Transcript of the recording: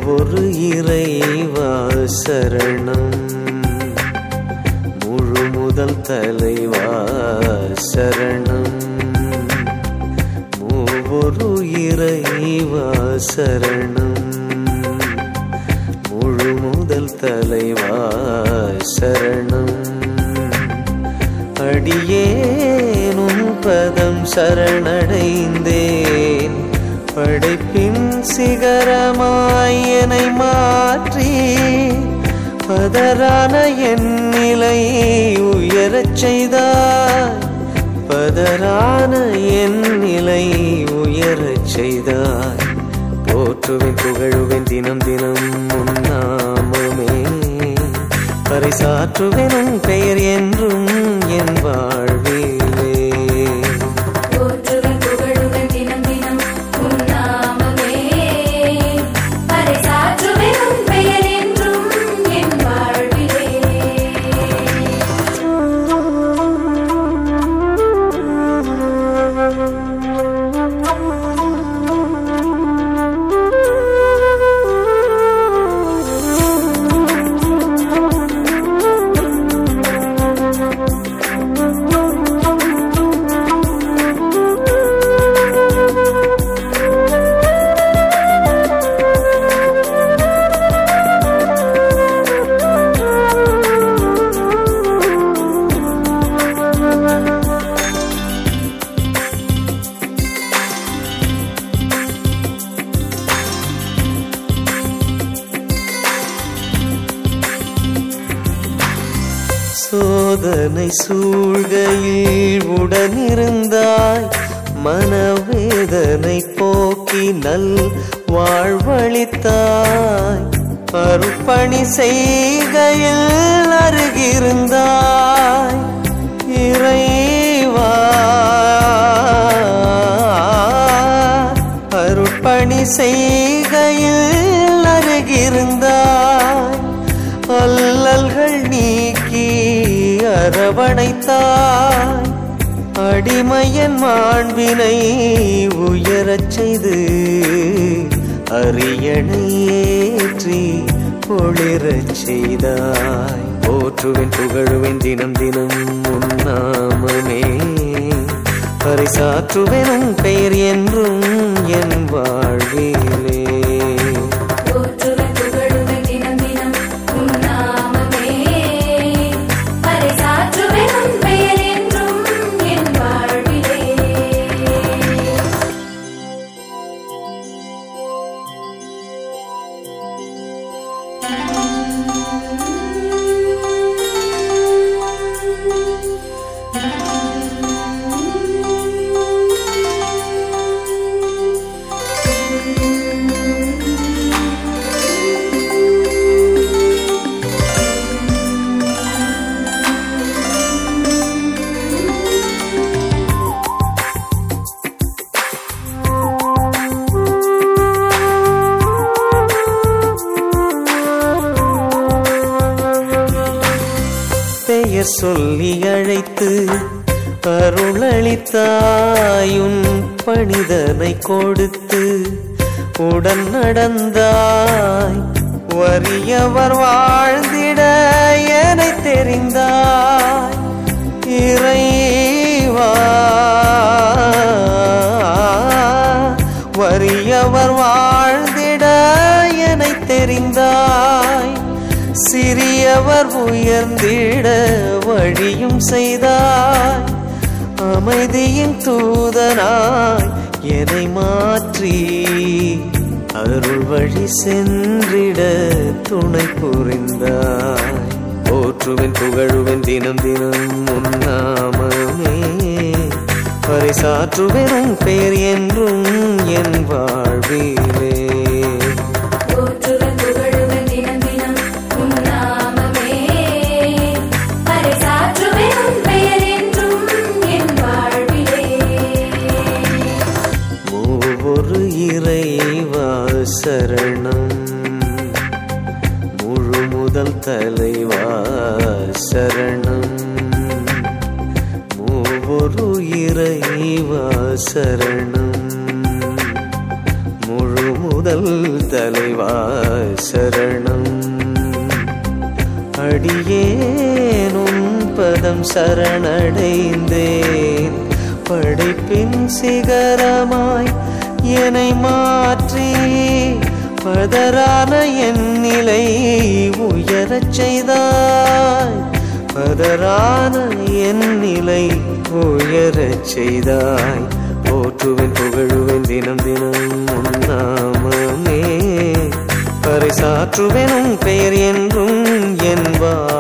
மூவொரு இறைவா சரணம் முழு முதல் தலைவா சரணம் மூவொரு இறைவா சரணம் முழு முதல் தலைவா சரணம் அடியேனும் பதம் சரணடைந்தேன் படைப்பின் சிகரமாய் என்னை மாற்றி பதறான என் நிலை உயரச் செய்தாய் பதறான என் நிலை உயரச் செய்தாய் போற்றுவேன் புகழுவேன் தினம் தினம் உன்னாமமே பரிசாற்றுவேன் உன் பெயர் என்றும் என் வாழ்விலே போற்றுவேன் புகழுவேன் தினம் தினம் உன் நாமமே பறைசாற்றுவேன் உன் பெயர் என்றும் என் வாழ்விலே சோதனை சூழ்கையில் உடனிருந்தாய் மனவேதனை போக்கி நல் வாழ்வழித்தாய் அருப்பணி செய்கையில் அருகிருந்தாய் இறைவா அருட்பணி செய்கையில் அருகிருந்தாய் அல்லல்கள் நீக்கி அரவணைத்தாய் அடிமையன் மாண்பினை உயரச் செய்து அரியணை ஏற்றி ஒளிரச் செய்தாய் போற்றுவேன் புகழுவேன் தினம் தினம் உன்னாமமே பரிசாற்றுவேன் உன் பெயர் என்றும் என் வாழ்விலே போற்றுவேன் புகழுவேன் தினம் தினம் உன் நாமமே பறைசாற்றுவேன் உன் பெயர் என்றும் என் வாழ்விலே பெயர் சொல்லி அழைத்து அருளளித்தாயுன் பணிதனை கொடுத்து உடன் நடந்தாய் வறியவர் வாழ்ந்திட என தெரிந்தாய் இறைவா வறியவர் வாழ்ந்திட என தெரிந்தாய் சிறியவர் உயர்ந்திட வழியும் செய்தாய் அமைதியின் தூதனாய் என்னை மாற்றி அருள் வழி சென்றிட துணை புரிந்தாய் போற்றுவேன் புகழுவேன் தினம் தினம் உன்னாமமே பரிசாற்றுவேன் உன் பெயர் என்றும் என் வாழ்விலே போற்றுவேன் புகழுவேன் தினம் தினம் உன் நாமமே பறைசாற்றுவேன் உன் பெயர் என்றும் என் வாழ்விலே மூவொரு இறைவா சரணம் முழு முதல் தலைவா சரணம் மூவொரு இறைவா சரணம் முழு முதல் முதல் தலைவா சரணம் அடியேனும் பதம் சரணடைந்தேன் படைப்பின் சிகரமாய் என்னை மாற்றி பதரான என் நிலை உயரச் செய்தாய் பதரான என் நிலை உயரச் செய்தாய் போற்றுவேன் புகழுவேன் தினம் தினம் உன்னாமமே பறைசாற்றுவேன் உன் பெயர் என்றும் என் வா